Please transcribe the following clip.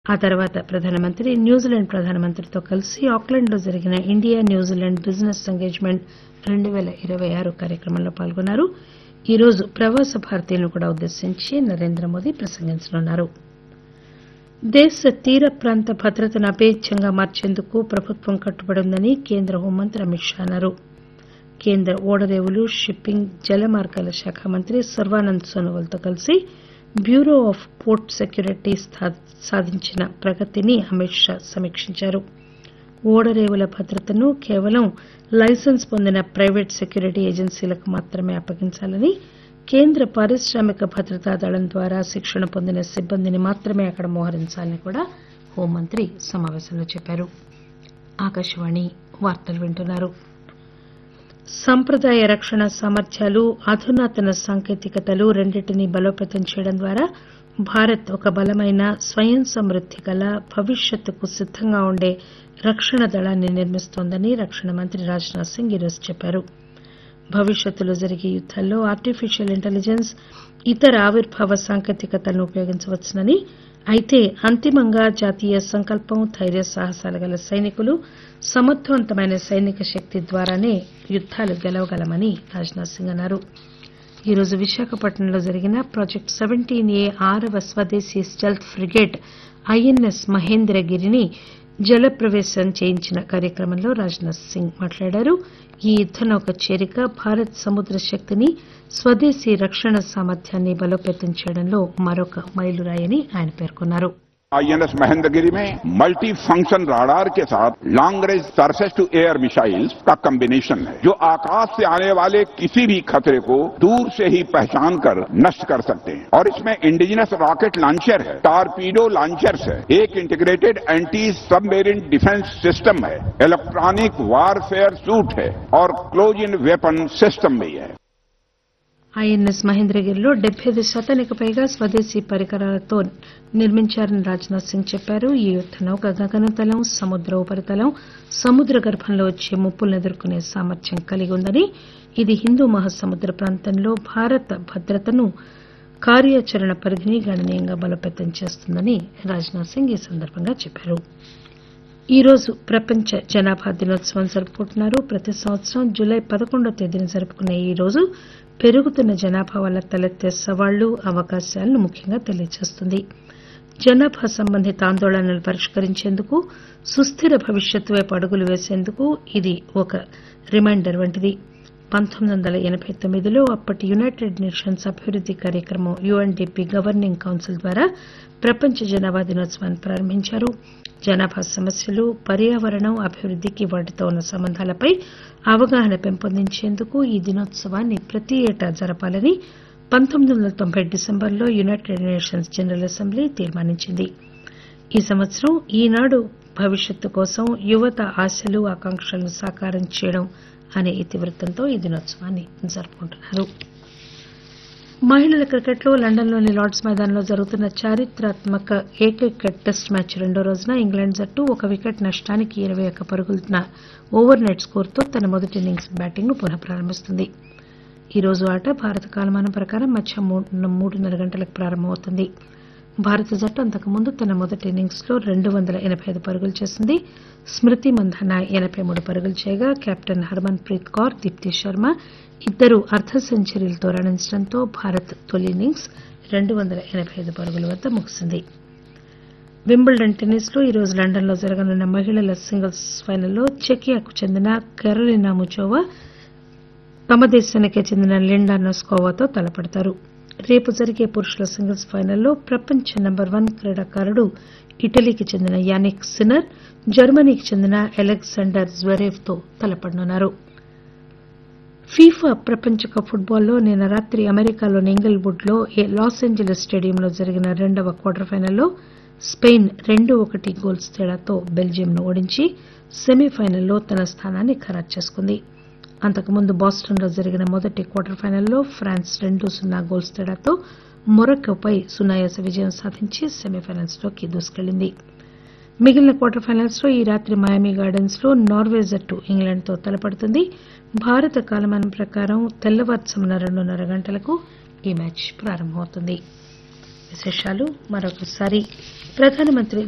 ఆ తర్వాత ప్రధానమంత్రి న్యూజిలాండ్ ప్రధానమంత్రితో కలిసి ఆక్లాండ్ లో జరిగిన ఇండియా న్యూజిలాండ్ బిజినెస్ ఎంగేజ్మెంట్ రెండు పేల ఇరవై ఆరు కార్యక్రమంలో పాల్గొన్నారు ఈ రోజు ప్రవాస భారతీయులను కూడా ఉద్దేశించి నరేంద్రమోదీ ప్రసంగించనున్నారు దేశ తీర ప్రాంత భద్రతను అపేధ్యంగా మార్చేందుకు ప్రభుత్వం కట్టుబడి ఉందని కేంద్ర హోంమంత్రి అమిత్ షా అన్నారు కేంద్ర ఓడరేవులు షిప్పింగ్ జలమార్గాల శాఖ మంత్రి సర్బానంద్ సోనోవాల్ తో కలిసి బ్యూరో ఆఫ్ పోర్ట్ సెక్యూరిటీ సాధించిన ప్రగతిని అమిత్ షా సమీక్షించారు ఓడరేవుల భద్రతను కేవలం లైసెన్స్ పొందిన ప్రైవేటు సెక్యూరిటీ ఏజెన్సీలకు మాత్రమే అప్పగించాలని కేంద్ర పారిశ్రామిక భద్రతా దళం ద్వారా శిక్షణ పొందిన సిబ్బందిని మాత్రమే అక్కడ మోహరించాలని కూడా హోంమంత్రి సమాపేశంలో చెప్పారు ఆకాశవాణి వార్తలు వింటున్నారు సంప్రదాయ రక్షణ సామర్థ్యాలు అధునాతన సాంకేతికతలు రెండింటినీ బలోపేతం చేయడం ద్వారా భారత్ ఒక బలమైన స్వయం సమృద్ది గల భవిష్యత్తుకు సిద్దంగా ఉండే రక్షణ దళాన్ని నిర్మిస్తోందని రక్షణ మంత్రి రాజ్ నాథ్ సింగ్ ఈరోజు చెప్పారు భవిష్యత్తులో జరిగే యుద్దాల్లో ఆర్టిఫిషియల్ ఇంటెలిజెన్స్ ఇతర ఆవిర్భావ సాంకేతికతలను ఉపయోగించవచ్చునని అయితే అంతిమంగా జాతీయ సంకల్పం ధైర్య సాహసాలు గల సైనికులు సమర్దవంతమైన సైనిక శక్తి ద్వారానే యుద్దాలు గెలవగలమని రాజ్ నాథ్ సింగ్ అన్నారు ఈరోజు విశాఖపట్నంలో జరిగిన ప్రాజెక్టు సెవెంటీన్ ఏ ఆరవ స్వదేశీ స్టెల్త్ ఫ్రిగేట్ ఐఎన్ఎస్ మహేంద్రగిరిని జలప్రవేశం చేయించిన కార్యక్రమంలో రాజ్ నాథ్ సింగ్ మాట్లాడారు ఈ యుద్దనౌక చేరిక భారత్ సముద్ర శక్తిని స్వదేశీ రక్షణ సామర్థ్యాన్ని బలోపేతం చేయడంలో మరొక మైలురాయని ఆయన పేర్కొన్నారు आईएनएस महेंद्रगिरी में मल्टी फंक्शन राडार के साथ long range surface to air missiles का कॉम्बिनेशन है जो आकाश से आने वाले किसी भी खतरे को दूर से ही पहचान कर नष्ट कर सकते हैं और इसमें इंडिजिनस रॉकेट लॉन्चर है टारपीडो लॉन्चर्स है एक integrated anti submarine defence system है इलेक्ट्रॉनिक वारफेयर सूट है और क्लोज इन वेपन सिस्टम भी है ఐఎన్ఎస్ మహేంద్రగిరిలో డెబ్బై ఐదు శాతానికి పైగా స్వదేశీ పరికరాలతో నిర్మించారని రాజ్నాథ్ సింగ్ చెప్పారు ఈ యుద్ద నౌక గగనతలం సముద్ర ఉపరితలం సముద్ర గర్భంలో వచ్చే ముప్పులను ఎదుర్కొనే సామర్థ్యం కలిగి ఉందని ఇది హిందూ మహాసముద్ర ప్రాంతంలో భారత భద్రతను కార్యాచరణ పరిధిని గణనీయంగా బలోపేతం చేస్తుందని రాజ్నాథ్ సింగ్ ఈ సందర్భంగా చెప్పారు ఈ రోజు ప్రపంచ జనాభా దినోత్సవం జరుపుకుంటున్నారు ప్రతి సంవత్సరం జులై పదకొండో తేదీన జరుపుకునే ఈ రోజు పెరుగుతున్న జనాభా వల్ల తలెత్తే సవాళ్లు అవకాశాలను ముఖ్యంగా తెలియజేస్తుంది జనాభా సంబంధిత ఆందోళనలు పరిష్కరించేందుకు సుస్థిర భవిష్యత్తు వైపు అడుగులు వేసేందుకు ఇది ఒక రిమైండర్ వంటిది పంతొమ్మిది వందల ఎనబై తొమ్మిదిలో అప్పటి యునైటెడ్ నేషన్స్ అభివృద్ది కార్యక్రమం యుఎన్డిపి గవర్నింగ్ కౌన్సిల్ ద్వారా ప్రపంచ జనాభా దినోత్సవాన్ని ప్రారంభించారు జనాభా సమస్యలు పర్యావరణం అభివృద్దికి వాటితో ఉన్న సంబంధాలపై అవగాహన పెంపొందించేందుకు ఈ దినోత్సవాన్ని ప్రతి ఏటా జరపాలని పంతొమ్మిది వందల తొంభై డిసెంబర్లో యునైటెడ్ నేషన్స్ జనరల్ అసెంబ్లీ తీర్మానించింది ఈ సంవత్సరం ఈనాడు భవిష్యత్తు కోసం యువత ఆశలు ఆకాంక్షలను సాకారం చేయడం అనే ఇతివృత్తంతో ఈ దినోత్సవాన్ని జరుపుకుంటున్నారు మహిళల క్రికెట్లో లండన్లోని లార్డ్స్ మైదానంలో జరుగుతున్న చారిత్రాత్మక ఏకైక టెస్ట్ మ్యాచ్ రెండో రోజున ఇంగ్లాండ్ జట్టు ఒక వికెట్ నష్టానికి ఇరవై ఒక్క పరుగుల ఓవర్ నెట్ స్కోరుతో తన మొదటి ఇన్నింగ్స్ బ్యాటింగ్ ను పునః ప్రారంభిస్తుంది ఈ రోజు ఆట భారత కాలమానం ప్రకారం మధ్యాహ్నం మూడున్నర గంటలకు ప్రారంభమవుతుంది భారత జట్టు అంతకుముందు తన మొదటి ఇన్నింగ్స్ లో రెండు వందల ఎనబై ఐదు పరుగులు చేసింది స్మృతి మంధాన ఎనబై మూడు పరుగులు చేయగా కెప్టెన్ హర్మన్ ప్రీత్ కౌర్ దీప్తి శర్మ ఇద్దరు అర్ధ సెంచరీలతో రాణించడంతో భారత్ తొలి ఇన్నింగ్స్ రెండు వందల ఎనబై ఐదు పరుగుల వద్ద ముగిసింది వింబుల్డన్ టెన్నిస్ లో ఈరోజు లండన్ లో జరగనున్న మహిళల సింగిల్స్ ఫైనల్లో చెకియాకు చెందిన కెరోలినా ముచోవా తమ దేశానికే చెందిన లిండా నోస్కోవాతో తలపడతారు రేపు జరిగే పురుషుల సింగిల్స్ ఫైనల్లో ప్రపంచ నెంబర్ వన్ క్రీడాకారుడు ఇటలీకి చెందిన యానిక్ సిన్నర్ జర్మనీకి చెందిన అలెగ్జాండర్ జ్వరేవ్ తో తలపడనున్నారు ఫీఫా ప్రపంచ కప్ ఫుట్బాల్లో నిన్న రాత్రి అమెరికాలోని ఇంగిల్వుడ్ లో లాస్ ఏంజలీస్ స్టేడియంలో జరిగిన రెండవ క్వార్టర్ ఫైనల్లో స్పెయిన్ రెండు ఒకటి గోల్స్ తేడాతో బెల్జియంను ఓడించి సెమీఫైనల్లో తన స్థానాన్ని ఖరారు చేసుకుంది అంతకుముందు బోస్టన్లో జరిగిన మొదటి క్వార్టర్ ఫైనల్లో ఫ్రాన్స్ రెండు సున్నా గోల్స్ తేడాతో మొరక్కోపై సునాయాస విజయం సాధించి సెమీఫైనల్స్ లోకి దూసుకెళ్లింది మిగిలిన క్వార్టర్ ఫైనల్స్ లో ఈ రాత్రి మయామి గార్డెన్స్ లో నార్వే జట్టు ఇంగ్లాండ్ తో తలపడుతుంది భారత కాలమానం ప్రకారం తెల్లవారుజామున రెండున్నర గంటలకు ఈ మ్యాచ్ ప్రారంభమవుతుంది విశేషాలు మరొకసారి ప్రధానమంత్రి